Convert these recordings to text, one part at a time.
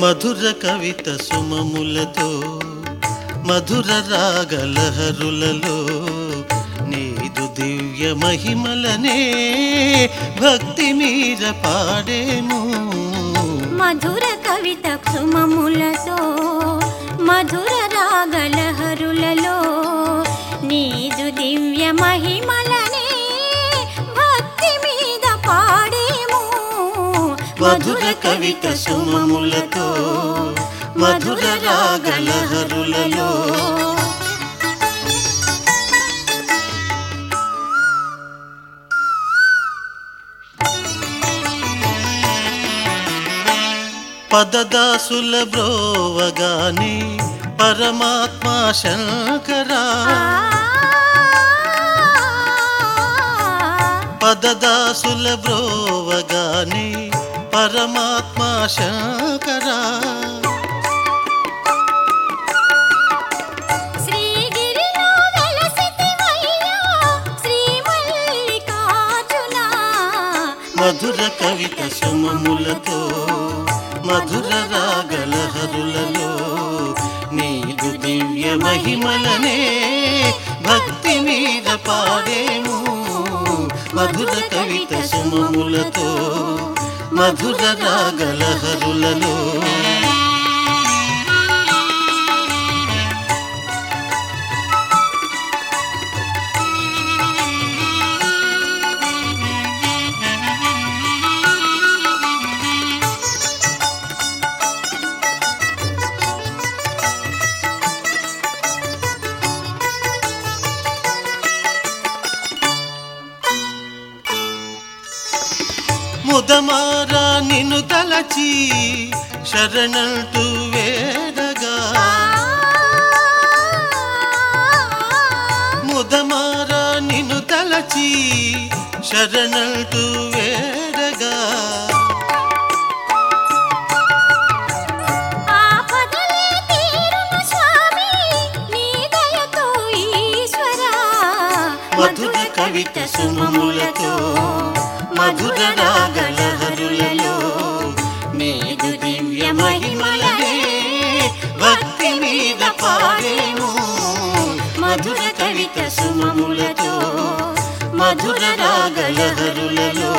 మధుర కవిత సుమములతో మధుర రాగలహరులలో నీదు దివ్య మహిమలనే భక్తి మీర పాడేము మధుర కవిత సుమములతో మధుర రాగలహరులలో నీదు దివ్య మహిమలనే భక్తి మీద పాడేము మధుర కవిత సుమములతో మధుర రాగలహరులలో పదదాసుల బ్రోవగాని పరమాత్మ శంకరా పదదాసుల బ్రోవగాని పరమాత్మ శంకరా శ్రీగిరిలో వెలసితివయ్యా శ్రీ మల్లికార్జునా మధుర కవిత సుమములతో మధుర రాగలహరులలో నీదు దివ్య మహిమలనే భక్తి మీద పాడేము మధుర కవిత సుమములతో మధుర రాగలహరులలో ముదమారా నిన్ను తలచి శరణంటూ వేడగా ముదమారా నిన్ను తలచి శరణంటూ వేడగా ఆపదలే తీరును స్వామి నీ దయతో ఈశ్వరా మధుర కవిత సుమములతో మధుర రాగలహరులలో నీదు దివ్య మహిమలనే భక్తి మీద పాడేము మధుర కవిత సుమములతో మధుర రాగలహరులలో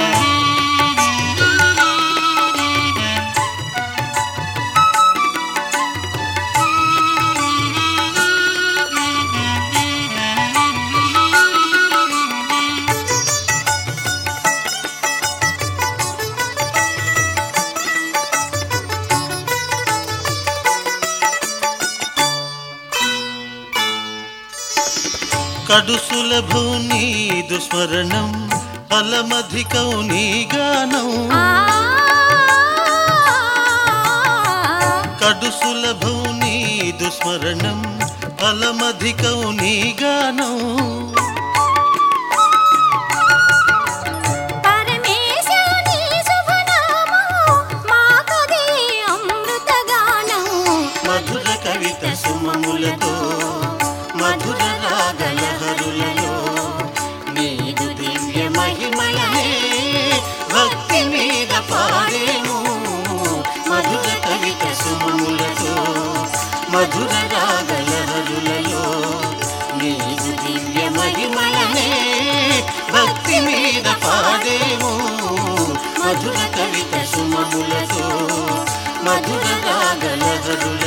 కడు సులభం నీదు స్మరణం ఫలమధికం నీ గానం ఆ కడు సులభం నీదు స్మరణం ఫలమధికం నీ గానం పరమేశ నీ శుభనామము మాకదే అమృతగానం మధుర కవిత సుమములతో మధుర రాగలహరులలో నీదు దివ్య మహిమలనే భక్తి మీద పాడేము మధుర కవిత సుమములతో మధుర రాగలహరులలో నీదు దివ్య మహిమలనే భక్తి మీద పాడేము మధుర కవిత సుమములతో మధుర రాగలహరులలో